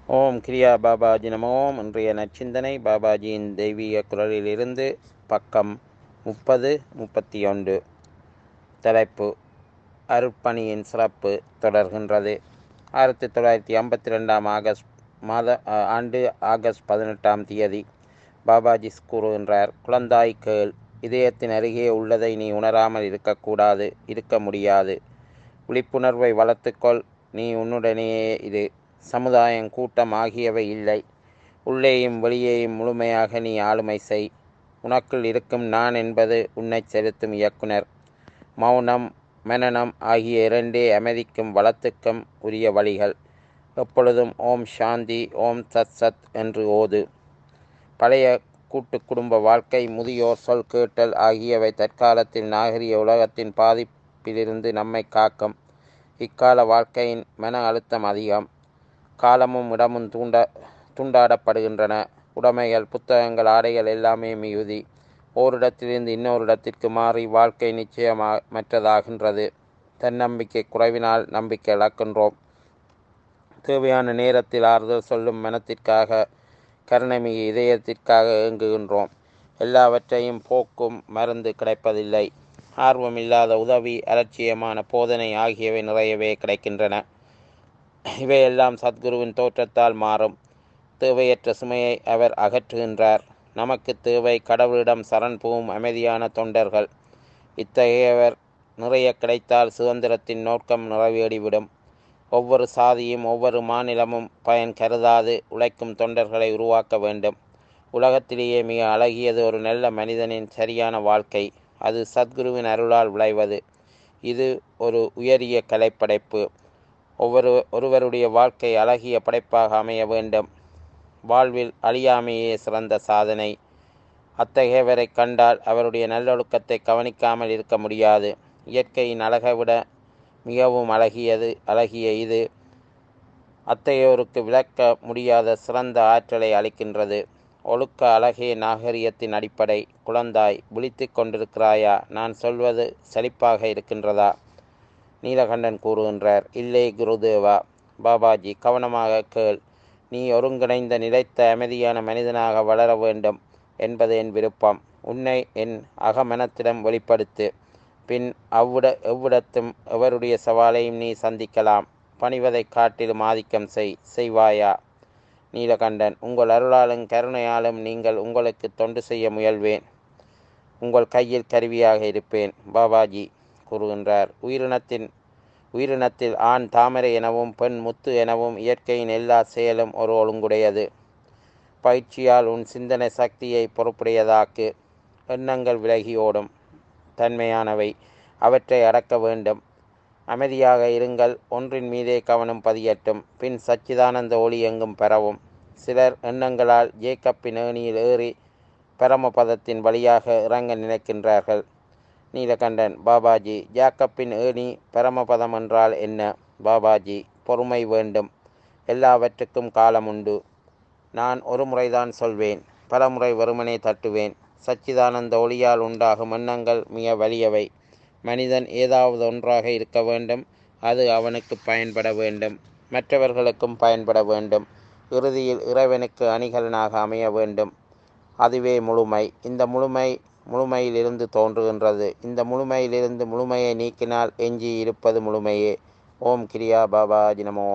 ஓம் கிரியா பாபாஜி நமோம் இன்றைய நச்சிந்தனை பாபாஜியின் தெய்வீக குரலிலிருந்து பக்கம் முப்பது முப்பத்தி ஒன்று தலைப்பு அருட்பணியின் சிறப்பு தொடர்கின்றது ஆயிரத்தி தொள்ளாயிரத்தி ஐம்பத்தி ரெண்டாம் ஆகஸ்ட் மாத அ, ஆண்டு ஆகஸ்ட் பதினெட்டாம் தேதி பாபாஜி கூறுகின்றார் குழந்தாய் கேள் இதயத்தின் அருகே உள்ளதை நீ உணராமல் இருக்கக்கூடாது இருக்க முடியாது விழிப்புணர்வை வளர்த்துக்கொள் நீ உன்னுடனேயே இது சமுதாயம் கூட்டம் ஆகியவை இல்லை உள்ளேயும் வெளியேயும் முழுமையாக நீ ஆளுமை செய் உனக்குள் இருக்கும் நான் என்பது உன்னைச் செலுத்தும் இயக்குனர் மௌனம் மனனம் ஆகிய இரண்டே அமைதிக்கும் வளத்துக்கும் உரிய வழிகள் எப்பொழுதும் ஓம் சாந்தி ஓம் சத் சத் என்று ஓது பழைய கூட்டு குடும்ப வாழ்க்கை முதியோர் சொல் கேட்டல் ஆகியவை தற்காலத்தில் நாகரிக உலகத்தின் பாதிப்பிலிருந்து நம்மை காக்கும் இக்கால வாழ்க்கையின் மன அழுத்தம் அதிகம் காலமும் இடமும் தூண்ட துண்டாடப்படுகின்றன உடைமைகள் புத்தகங்கள் ஆடைகள் எல்லாமே மிகுதி ஓரிடத்திலிருந்து இன்னொரு இடத்திற்கு மாறி வாழ்க்கை நிச்சயமற்றதாகின்றது தன்னம்பிக்கை குறைவினால் நம்பிக்கை இழக்கின்றோம் தேவையான நேரத்தில் ஆறுதல் சொல்லும் மனத்திற்காக கருணைமிகு இதயத்திற்காக ஏங்குகின்றோம் எல்லாவற்றையும் போக்கும் மருந்து கிடைப்பதில்லை ஆர்வமில்லாத உதவி அலட்சியமான போதனை ஆகியவை நிறையவே கிடைக்கின்றன இவையெல்லாம் சத்குருவின் தோற்றத்தால் மாறும் தேவையற்ற சுமையை அவர் அகற்றுகின்றார் நமக்கு தேவை கடவுளிடம் சரண் புகும் அமைதியான தொண்டர்கள் இத்தகையவர் நிறைய கிடைத்தால் சுதந்திரத்தின் நோக்கம் நிறைவேறிவிடும் ஒவ்வொரு சாதியும் ஒவ்வொரு மாநிலமும் பயன் கருதாது உழைக்கும் தொண்டர்களை உருவாக்க வேண்டும் உலகத்திலேயே மிக அழகியது ஒரு நல்ல மனிதனின் சரியான வாழ்க்கை அது சத்குருவின் அருளால் விளைவது இது ஒரு உயரிய கலைப்படைப்பு ஒவ்வொரு ஒருவருடைய வாழ்க்கை அழகிய படைப்பாக அமைய வேண்டும் வாழ்வில் அழியாமையே சிறந்த சாதனை அத்தகையவரை கண்டால் அவருடைய நல்லொழுக்கத்தை கவனிக்காமல் இருக்க முடியாது இயற்கையின் அழகை விட மிகவும் அழகியது அழகிய இது அத்தகையோருக்கு விளக்க முடியாத சிறந்த ஆற்றலை அளிக்கின்றது ஒழுக்க அழகே நாகரிகத்தின் அடிப்படை குழந்தாய் விழித்து கொண்டிருக்கிறாயா நான் சொல்வது சலிப்பாக இருக்கின்றதா நீலகண்டன் கூறுகின்றார் இல்லை குருதேவா பாபாஜி கவனமாக கேள் நீ ஒருங்கிணைந்த நிலைத்த அமைதியான மனிதனாக வளர வேண்டும் என்பது என் விருப்பம் உன்னை என் அகமனத்திடம் வெளிப்படுத்து பின் அவ்விட எவ்விடத்தும் எவருடைய சவாலையும் நீ சந்திக்கலாம் பணிவதைக் காட்டிலும் ஆதிக்கம் செய் செய்வாயா நீலகண்டன் உங்கள் அருளாலும் கருணையாலும் நீங்கள் உங்களுக்கு தொண்டு செய்ய முயல்வேன் உங்கள் கையில் கருவியாக இருப்பேன் பாபாஜி கூறுகின்றார் உயிரினத்தின் உயிரினத்தில் ஆண் தாமரை எனவும் பெண் முத்து எனவும் இயற்கையின் எல்லா செயலும் ஒரு ஒழுங்குடையது பயிற்சியால் உன் சிந்தனை சக்தியை பொறுப்புடையதாக்கு எண்ணங்கள் விலகி ஓடும் தன்மையானவை அவற்றை அடக்க வேண்டும் அமைதியாக இருங்கள் ஒன்றின் மீதே கவனம் பதியட்டும் பின் சச்சிதானந்த ஒளி எங்கும் பெறவும் சிலர் எண்ணங்களால் ஜேக்கப்பின் ஏணியில் ஏறி பரமபதத்தின் வழியாக இறங்க நினைக்கின்றார்கள் நீலகண்டன் பாபாஜி ஜாக்கப்பின் ஏணி பரமபதம் என்றால் என்ன பாபாஜி பொறுமை வேண்டும் எல்லாவற்றுக்கும் காலம் உண்டு நான் ஒரு முறைதான் சொல்வேன் பல முறை வெறுமனே தட்டுவேன் சச்சிதானந்த ஒளியால் உண்டாகும் எண்ணங்கள் மிக வலியவை மனிதன் ஏதாவது ஒன்றாக இருக்க வேண்டும் அது அவனுக்கு பயன்பட வேண்டும் மற்றவர்களுக்கும் பயன்பட வேண்டும் இறுதியில் இறைவனுக்கு அணிகலனாக அமைய வேண்டும் அதுவே முழுமை இந்த முழுமை முழுமையிலிருந்து தோன்றுகின்றது இந்த முழுமையிலிருந்து முழுமையை நீக்கினால் எஞ்சி இருப்பது முழுமையே ஓம் கிரியா பாபாஜி நமோ